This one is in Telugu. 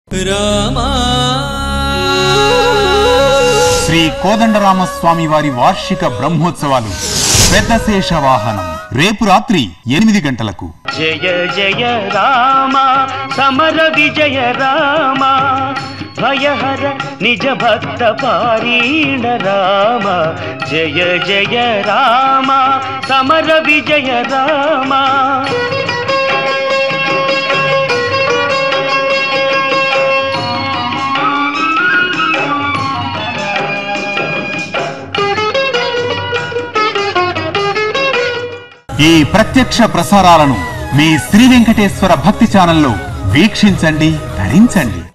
రామా శ్రీ కోదండరామస్వామి వారి వార్షిక బ్రహ్మోత్సవాలు పెద్ద శేష వాహనం రేపు రాత్రి ఎనిమిది గంటలకు జయ జయ రామ సమర విజయ రామ భయహర నిజ భక్త పారీణ రామ జయ జయ రామ సమర విజయ రామ ఈ ప్రత్యక్ష ప్రసారాలను మీ శ్రీ వెంకటేశ్వర భక్తి ఛానల్లో వీక్షించండి ధరించండి